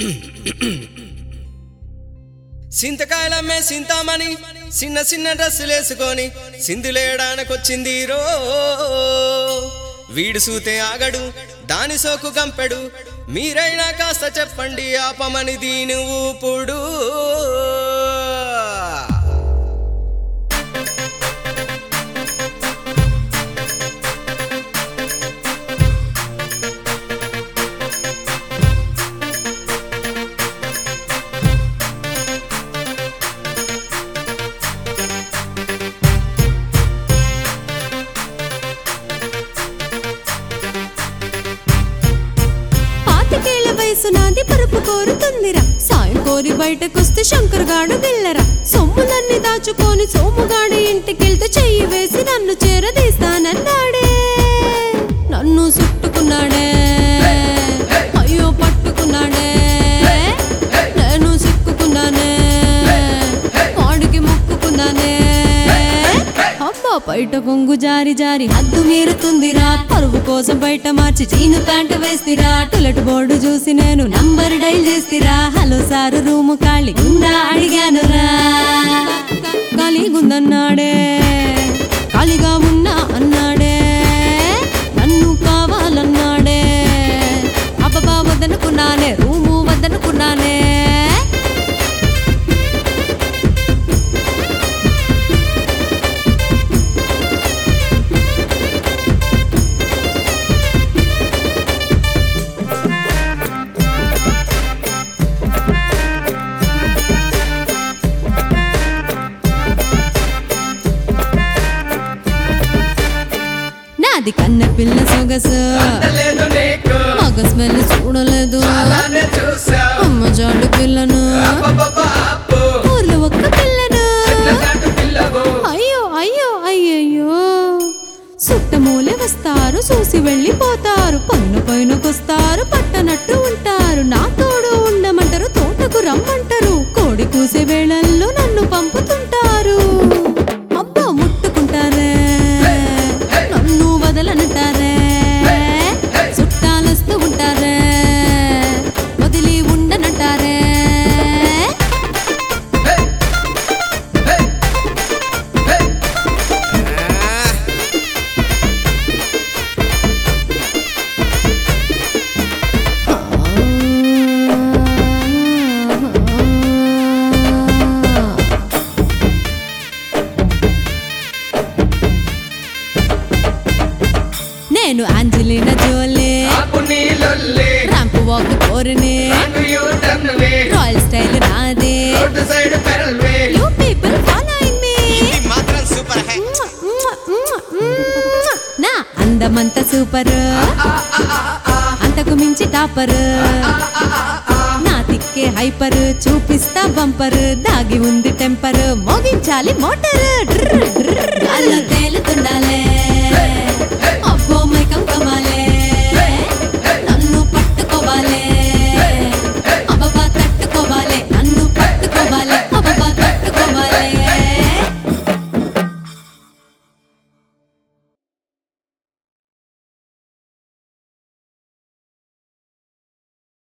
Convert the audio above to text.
సింతకాయలమ్మే సింతామణి చిన్న చిన్న డ్రెస్సులు వేసుకొని సింధులేయడానికొచ్చింది రో వీడు సూతే ఆగడు దాని సోకు గంపెడు మీరైనా కాస్త చెప్పండి ఆపమని దీని ఊపుడు పాతికేళ్ల వయసు నాది పరుపు కోరుతుందిరా సాయం కోరి బయటకొస్తే శంకర్ గాడు గిల్లరా సొమ్ములన్నీ దాచుకొని సోముగాడు ఇంటికెళ్తే చెయ్యి వేసి నన్ను చేరదీస్తానన్నాడే నన్ను చుట్టుకున్నాడే అయ్యో పట్టుకున్నాడే నేను సిక్కుకున్నానే వాడికి మొక్కుకున్నానే అబ్బా బయట కొంగు జారి జారి హద్దు మీరుతుందిరా పరువు కోసం బయట మార్చి చీను ప్యాంటు వేస్తిరా టులెట్ బోర్డు చూసి నేను నంబర్ డైల్ చేస్తిరా హలో సారు రూము ఖాళీ ఉందా అడిగానురా ఖాళీగుందన్నాడే ఖాళీగా ఉన్నా అన్నాడే నన్ను కావాలన్నాడే అబ్బబా వద్దనుకున్నానే రూము వద్దనుకున్నానే నాది కన్న పిల్ల సొగసు మగ స్మెల్ చూడలేదు అమ్మ జాడు పిల్లను ఊర్లో ఒక్క పిల్లను అయ్యో అయ్యో అయ్యయ్యో సుట్టమూలే వస్తారు చూసి వెళ్ళిపోతారు పైన పైనకొస్తారు పట్టనట్టు ఉంటారు నా తోడు ఉండమంటారు తోటకు రమ్మంటారు కోడి కూసే వేళల్లో నన్ను పంపుతుంటారు అబ్బా ముట్టుకుంటారే నన్ను వదలనంటారే చుట్టాలొస్తూ ఉంటారే వదిలి ఉండనంటారే నేను ఆంజలినా జోలే ర్యాంప్ వాక్ కోరనే రాయల్ స్టైల్ నాదే యూ పీపుల్ ఫాలోయింగ్ మీ మాత్రం సూపర్ హై నా అందమంత సూపర్ అంతకు మించి టాపర్ నా తిక్కే హైపర్ చూపిస్తా బంపర్ దాగి ఉంది టెంపర్ మోగించాలి మోటార్